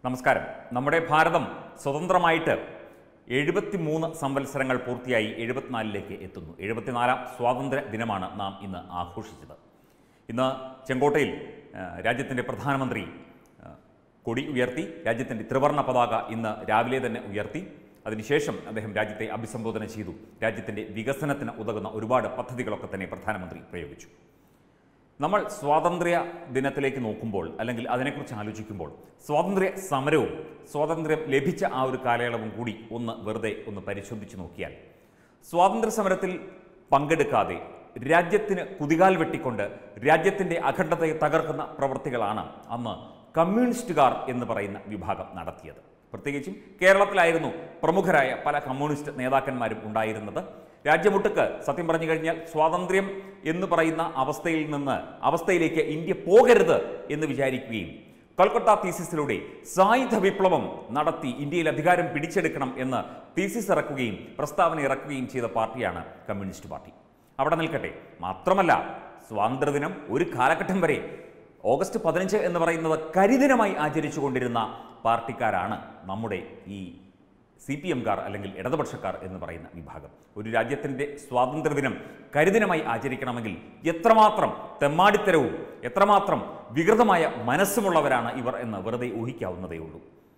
നമസ്കാരം നമ്മുടെ ഭാരതം സ്വതന്ത്രമായിട്ട് എഴുപത്തി മൂന്ന് സംവത്സരങ്ങൾ പൂർത്തിയായി എഴുപത്തിനാലിലേക്ക് എത്തുന്നു എഴുപത്തിനാലാം സ്വാതന്ത്ര്യ ദിനമാണ് നാം ഇന്ന് ആഘോഷിച്ചത് ഇന്ന് ചെങ്കോട്ടയിൽ ആ, രാജ്യത്തിൻ്റെ പ്രധാനമന്ത്രി ആ, കൊടി ഉയർത്തി രാജ്യത്തിൻ്റെ ത്രിവർണ്ണ പതാക ഇന്ന് രാവിലെ തന്നെ ഉയർത്തി അതിനുശേഷം അദ്ദേഹം രാജ്യത്തെ അഭിസംബോധന ചെയ്തു രാജ്യത്തിൻ്റെ വികസനത്തിന് ഉതകുന്ന ഒരുപാട് പദ്ധതികളൊക്കെ തന്നെ പ്രധാനമന്ത്രി പ്രയോഗിച്ചു നമ്മൾ സ്വാതന്ത്ര്യ ദിനത്തിലേക്ക് നോക്കുമ്പോൾ അല്ലെങ്കിൽ അതിനെക്കുറിച്ച് ആലോചിക്കുമ്പോൾ സ്വാതന്ത്ര്യ സമരവും സ്വാതന്ത്ര്യം ലഭിച്ച ആ ഒരു കാലയളവും കൂടി ഒന്ന് വെറുതെ ഒന്ന് പരിശോധിച്ച് നോക്കിയാൽ സ്വാതന്ത്ര്യ സമരത്തിൽ പങ്കെടുക്കാതെ രാജ്യത്തിന് കുതികാൽ വെട്ടിക്കൊണ്ട് രാജ്യത്തിൻ്റെ അഖണ്ഡതയെ തകർക്കുന്ന പ്രവൃത്തികളാണ് അന്ന് കമ്മ്യൂണിസ്റ്റുകാർ എന്ന് പറയുന്ന വിഭാഗം നടത്തിയത് പ്രത്യേകിച്ചും കേരളത്തിലായിരുന്നു പ്രമുഖരായ പല കമ്മ്യൂണിസ്റ്റ് നേതാക്കന്മാരും ഉണ്ടായിരുന്നത് രാജ്യമൊട്ടുക്ക് സത്യം പറഞ്ഞു കഴിഞ്ഞാൽ സ്വാതന്ത്ര്യം എന്ന് പറയുന്ന അവസ്ഥയിൽ നിന്ന് അവസ്ഥയിലേക്ക് ഇന്ത്യ പോകരുത് എന്ന് വിചാരിക്കുകയും കൽക്കട്ട തീസിസിലൂടെ സായുധ വിപ്ലവം നടത്തി ഇന്ത്യയിൽ അധികാരം പിടിച്ചെടുക്കണം എന്ന് തീസിസ് ഇറക്കുകയും പ്രസ്താവന ഇറക്കുകയും ചെയ്ത പാർട്ടിയാണ് കമ്മ്യൂണിസ്റ്റ് പാർട്ടി അവിടെ നിൽക്കട്ടെ മാത്രമല്ല സ്വാതന്ത്ര്യദിനം ഒരു കാലഘട്ടം വരെ ഓഗസ്റ്റ് പതിനഞ്ച് എന്ന് പറയുന്നത് കരിദിനമായി ആചരിച്ചു കൊണ്ടിരുന്ന പാർട്ടിക്കാരാണ് നമ്മുടെ ഈ സി പി എംകാർ അല്ലെങ്കിൽ ഇടതുപക്ഷക്കാർ എന്ന് പറയുന്ന വിഭാഗം ഒരു രാജ്യത്തിൻ്റെ സ്വാതന്ത്ര്യദിനം കരിദിനമായി ആചരിക്കണമെങ്കിൽ എത്രമാത്രം തെമ്മാടിത്തരവും എത്രമാത്രം വികൃതമായ മനസ്സുമുള്ളവരാണ് ഇവർ എന്ന് വെറുതെ ഊഹിക്കാവുന്നതേ ഉള്ളൂ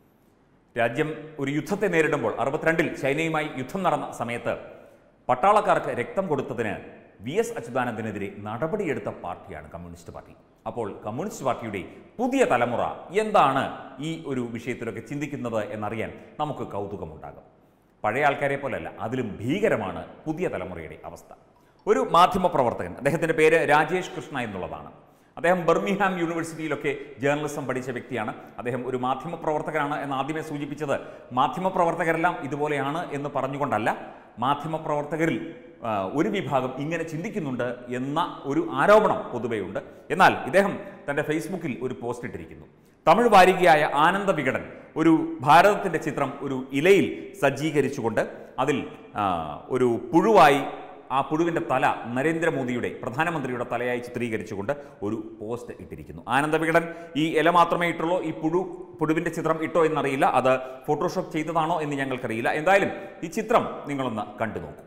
രാജ്യം ഒരു യുദ്ധത്തെ നേരിടുമ്പോൾ അറുപത്തിരണ്ടിൽ ചൈനയുമായി യുദ്ധം നടന്ന സമയത്ത് പട്ടാളക്കാർക്ക് രക്തം കൊടുത്തതിന് വി എസ് അച്യുതാനന്ദനെതിരെ നടപടിയെടുത്ത പാർട്ടിയാണ് കമ്മ്യൂണിസ്റ്റ് പാർട്ടി അപ്പോൾ കമ്മ്യൂണിസ്റ്റ് പാർട്ടിയുടെ പുതിയ തലമുറ എന്താണ് ഈ ഒരു വിഷയത്തിലൊക്കെ ചിന്തിക്കുന്നത് എന്നറിയാൻ നമുക്ക് കൗതുകമുണ്ടാകും പഴയ ആൾക്കാരെ പോലല്ല അതിലും ഭീകരമാണ് പുതിയ തലമുറയുടെ അവസ്ഥ ഒരു മാധ്യമ പ്രവർത്തകൻ അദ്ദേഹത്തിൻ്റെ പേര് രാജേഷ് കൃഷ്ണ എന്നുള്ളതാണ് അദ്ദേഹം ബർമിഹാം യൂണിവേഴ്സിറ്റിയിലൊക്കെ ജേർണലിസം പഠിച്ച വ്യക്തിയാണ് അദ്ദേഹം ഒരു മാധ്യമ പ്രവർത്തകനാണ് എന്ന് ആദ്യമേ സൂചിപ്പിച്ചത് മാധ്യമ പ്രവർത്തകരെല്ലാം ഇതുപോലെയാണ് എന്ന് പറഞ്ഞുകൊണ്ടല്ല മാധ്യമ പ്രവർത്തകരിൽ ആ, ഒരു വിഭാഗം ഇങ്ങനെ ചിന്തിക്കുന്നുണ്ട് എന്ന ഒരു ആരോപണം പൊതുവെയുണ്ട് എന്നാൽ ഇദ്ദേഹം തൻ്റെ ഫേസ്ബുക്കിൽ ഒരു പോസ്റ്റ് ഇട്ടിരിക്കുന്നു തമിഴ് വാരികയായ ആനന്ദ വികടൻ ഒരു ഭാരതത്തിൻ്റെ ചിത്രം ഒരു ഇലയിൽ സജ്ജീകരിച്ചുകൊണ്ട് അതിൽ ആ, ഒരു പുഴുവായി ആ പുഴുവിൻ്റെ തല നരേന്ദ്രമോദിയുടെ പ്രധാനമന്ത്രിയുടെ തലയായി ചിത്രീകരിച്ചുകൊണ്ട് ഒരു പോസ്റ്റ് ഇട്ടിരിക്കുന്നു ആനന്ദ വികടൻ ഈ ഇല മാത്രമേ ഇട്ടുള്ളൂ ഈ പുഴു പുഴുവിൻ്റെ ചിത്രം ഇട്ടോ എന്നറിയില്ല അത് ഫോട്ടോഷോപ്പ് ചെയ്തതാണോ എന്ന് ഞങ്ങൾക്കറിയില്ല എന്തായാലും ഈ ചിത്രം നിങ്ങളൊന്ന് കണ്ടു നോക്കൂ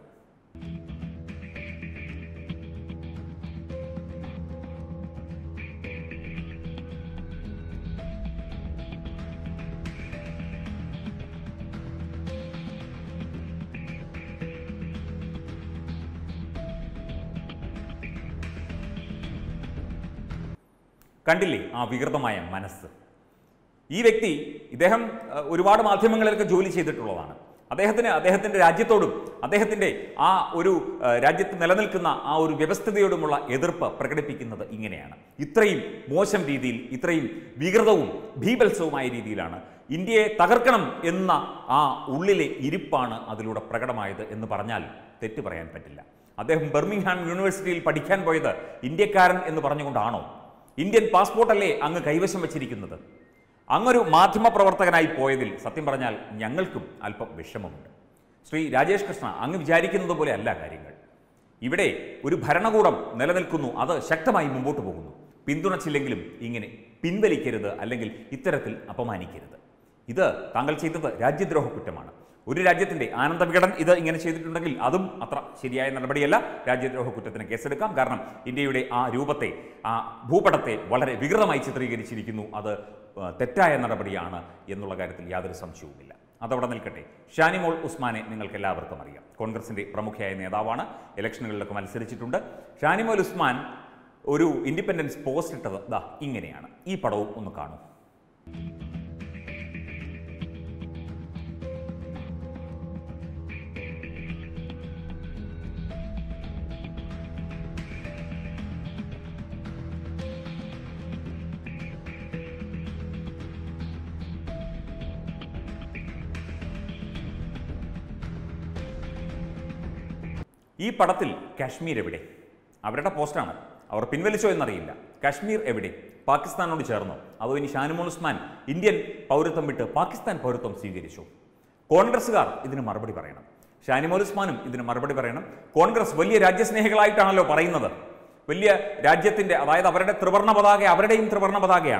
കണ്ടില്ലേ ആ വികൃതമായ മനസ്സ് ഈ വ്യക്തി ഇദ്ദേഹം അഹ്, ഒരുപാട് മാധ്യമങ്ങളിലൊക്കെ ജോലി ചെയ്തിട്ടുള്ളതാണ് അദ്ദേഹത്തിന് അദ്ദേഹത്തിൻ്റെ രാജ്യത്തോടും അദ്ദേഹത്തിൻ്റെ ആ ഒരു അഹ്, രാജ്യത്ത് നിലനിൽക്കുന്ന ആ ഒരു വ്യവസ്ഥതയോടുമുള്ള എതിർപ്പ് പ്രകടിപ്പിക്കുന്നത് ഇങ്ങനെയാണ് ഇത്രയും മോശം രീതിയിൽ ഇത്രയും വികൃതവും ഭീപത്സവുമായ രീതിയിലാണ് ഇന്ത്യയെ തകർക്കണം എന്ന ആ ഉള്ളിലെ ഇരിപ്പാണ് അതിലൂടെ പ്രകടമായത് എന്ന് പറഞ്ഞാൽ തെറ്റ് പറയാൻ പറ്റില്ല അദ്ദേഹം ബർമിംഗ്ഹാം യൂണിവേഴ്സിറ്റിയിൽ പഠിക്കാൻ പോയത് ഇന്ത്യക്കാരൻ എന്ന് പറഞ്ഞുകൊണ്ടാണോ ഇന്ത്യൻ പാസ്പോർട്ടല്ലേ അങ്ങ് കൈവശം വച്ചിരിക്കുന്നത് അങ്ങൊരു മാധ്യമപ്രവർത്തകനായി പോയതിൽ സത്യം പറഞ്ഞാൽ ഞങ്ങൾക്കും അല്പം വിഷമമുണ്ട് ശ്രീ രാജേഷ് കൃഷ്ണ അങ്ങ് വിചാരിക്കുന്നത് പോലെ അല്ല കാര്യങ്ങൾ ഇവിടെ ഒരു ഭരണകൂടം നിലനിൽക്കുന്നു അത് ശക്തമായി മുമ്പോട്ട് പോകുന്നു പിന്തുണച്ചില്ലെങ്കിലും ഇങ്ങനെ പിൻവലിക്കരുത് അല്ലെങ്കിൽ ഇത്തരത്തിൽ അപമാനിക്കരുത് ഇത് താങ്കൾ ചെയ്തത് രാജ്യദ്രോഹ കുറ്റമാണ് ഒരു രാജ്യത്തിന്റെ ആനന്ദ വികടൻ ഇത് ഇങ്ങനെ ചെയ്തിട്ടുണ്ടെങ്കിൽ അതും അത്ര ശരിയായ നടപടിയല്ല രാജ്യദ്രോഹ കുറ്റത്തിന് കേസെടുക്കാം കാരണം ഇന്ത്യയുടെ ആ രൂപത്തെ ആ ഭൂപടത്തെ വളരെ വികൃതമായി ചിത്രീകരിച്ചിരിക്കുന്നു അത് ആ, തെറ്റായ നടപടിയാണ് എന്നുള്ള കാര്യത്തിൽ യാതൊരു സംശയവുമില്ല അതവിടെ നിൽക്കട്ടെ ഷാനിമോൾ ഉസ്മാനെ നിങ്ങൾക്ക് എല്ലാവർക്കും അറിയാം കോൺഗ്രസിന്റെ പ്രമുഖയായ നേതാവാണ് ഇലക്ഷനുകളിലൊക്കെ മത്സരിച്ചിട്ടുണ്ട് ഷാനിമോൾ ഉസ്മാൻ ഒരു ഇൻഡിപെൻഡൻസ് പോസ്റ്റ് ഇട്ടത് ദാ ഇങ്ങനെയാണ് ഈ പടവും ഒന്ന് കാണൂ ഈ പടത്തിൽ കാശ്മീർ എവിടെ അവരുടെ പോസ്റ്റാണ് അവർ പിൻവലിച്ചോ എന്നറിയില്ല കാശ്മീർ എവിടെ പാകിസ്ഥാനോട് ചേർന്നോ അതോ ഇനി ഷാനിമോൾ ഉസ്മാൻ ഇന്ത്യൻ പൗരത്വം വിട്ട് പാകിസ്ഥാൻ പൗരത്വം സ്വീകരിച്ചു കോൺഗ്രസ്സുകാർ ഇതിന് മറുപടി പറയണം ഷാനിമോൾ ഉസ്മാനും ഇതിന് മറുപടി പറയണം കോൺഗ്രസ് വലിയ രാജ്യസ്നേഹികളായിട്ടാണല്ലോ പറയുന്നത് വലിയ രാജ്യത്തിന്റെ അതായത് അവരുടെ ത്രിവർണ്ണ പതാക അവരുടെയും ത്രിവർണ്ണ പതാകയാണ്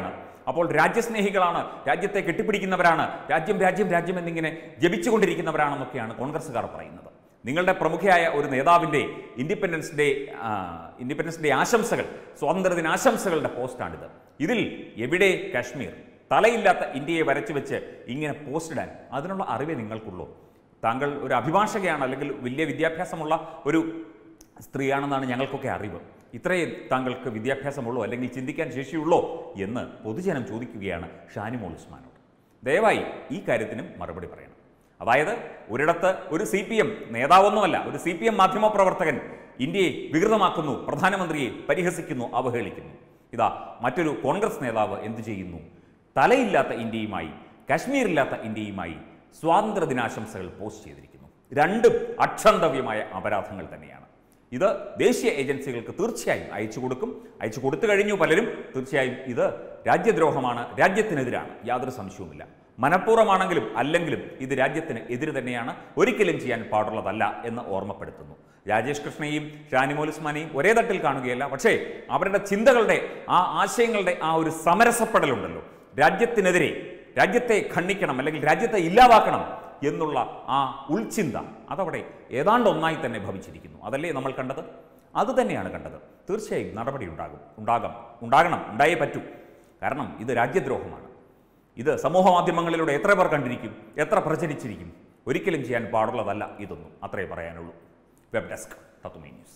അപ്പോൾ രാജ്യസ്നേഹികളാണ് രാജ്യത്തെ കെട്ടിപ്പിടിക്കുന്നവരാണ് രാജ്യം രാജ്യം രാജ്യം എന്നിങ്ങനെ ജപിച്ചുകൊണ്ടിരിക്കുന്നവരാണെന്നൊക്കെയാണ് കോൺഗ്രസ്സുകാർ പറയുന്നത് നിങ്ങളുടെ പ്രമുഖയായ ഒരു നേതാവിൻ്റെ ഇൻഡിപെൻഡൻസ് ഡേ ആ, ഇൻഡിപെൻഡൻസ് ഡേ ആശംസകൾ സ്വാതന്ത്ര്യദിന ആശംസകളുടെ പോസ്റ്റാണിത് ഇതിൽ എവിടെ കാശ്മീർ തലയില്ലാത്ത ഇന്ത്യയെ വരച്ചു വെച്ച് ഇങ്ങനെ പോസ്റ്റ് ഇടാൻ അതിനുള്ള അറിവേ നിങ്ങൾക്കുള്ളൂ താങ്കൾ ഒരു അഭിഭാഷകയാണ് അല്ലെങ്കിൽ വലിയ വിദ്യാഭ്യാസമുള്ള ഒരു സ്ത്രീയാണെന്നാണ് ഞങ്ങൾക്കൊക്കെ അറിവ് ഇത്രയേ താങ്കൾക്ക് വിദ്യാഭ്യാസമുള്ളൂ അല്ലെങ്കിൽ ചിന്തിക്കാൻ ശേഷിയുള്ളോ എന്ന് പൊതുജനം ചോദിക്കുകയാണ് ഷാനിമോൾ ഉസ്മാനോട് ദയവായി ഈ കാര്യത്തിനും മറുപടി പറയണം അതായത് ഒരിടത്ത് ഒരു സി പി എം നേതാവൊന്നുമല്ല ഒരു സി പി എം മാധ്യമപ്രവർത്തകൻ ഇന്ത്യയെ വികൃതമാക്കുന്നു പ്രധാനമന്ത്രിയെ പരിഹസിക്കുന്നു അവഹേളിക്കുന്നു ഇതാ മറ്റൊരു കോൺഗ്രസ് നേതാവ് എന്തു ചെയ്യുന്നു തലയില്ലാത്ത ഇന്ത്യയുമായി കാശ്മീരില്ലാത്ത ഇന്ത്യയുമായി സ്വാതന്ത്ര്യ ദിനാശംസകൾ പോസ്റ്റ് ചെയ്തിരിക്കുന്നു രണ്ടും അക്ഷന്തവ്യമായ അപരാധങ്ങൾ തന്നെയാണ് ഇത് ദേശീയ ഏജൻസികൾക്ക് തീർച്ചയായും അയച്ചു കൊടുക്കും അയച്ചു കൊടുത്തു കഴിഞ്ഞു പലരും തീർച്ചയായും ഇത് രാജ്യദ്രോഹമാണ് രാജ്യത്തിനെതിരാണ് യാതൊരു സംശയവുമില്ല മനഃപൂർവ്വമാണെങ്കിലും അല്ലെങ്കിലും ഇത് രാജ്യത്തിന് എതിര് തന്നെയാണ് ഒരിക്കലും ചെയ്യാൻ പാടുള്ളതല്ല എന്ന് ഓർമ്മപ്പെടുത്തുന്നു രാജേഷ് കൃഷ്ണയെയും ഷാനിമോൽ ഉസ്മാനെയും ഒരേ തട്ടിൽ കാണുകയല്ല പക്ഷേ അവരുടെ ചിന്തകളുടെ ആ ആശയങ്ങളുടെ ആ ഒരു സമരസപ്പെടലുണ്ടല്ലോ രാജ്യത്തിനെതിരെ രാജ്യത്തെ ഖണ്ഡിക്കണം അല്ലെങ്കിൽ രാജ്യത്തെ ഇല്ലാതാക്കണം എന്നുള്ള ആ ഉൾചിന്ത അതവിടെ ഏതാണ്ട് ഒന്നായി തന്നെ ഭവിച്ചിരിക്കുന്നു അതല്ലേ നമ്മൾ കണ്ടത് അത് തന്നെയാണ് കണ്ടത് തീർച്ചയായും നടപടി ഉണ്ടാകും ഉണ്ടാകാം ഉണ്ടാകണം ഉണ്ടായേ പറ്റൂ കാരണം ഇത് രാജ്യദ്രോഹമാണ് ഇത് സമൂഹ മാധ്യമങ്ങളിലൂടെ എത്ര പേർ കണ്ടിരിക്കും എത്ര പ്രചരിച്ചിരിക്കും ഒരിക്കലും ചെയ്യാൻ പാടുള്ളതല്ല ഇതൊന്നും അത്രേ പറയാനുള്ളൂ വെബ് ഡെസ്ക് തത്തുമൈ ന്യൂസ്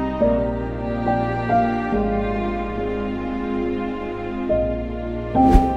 you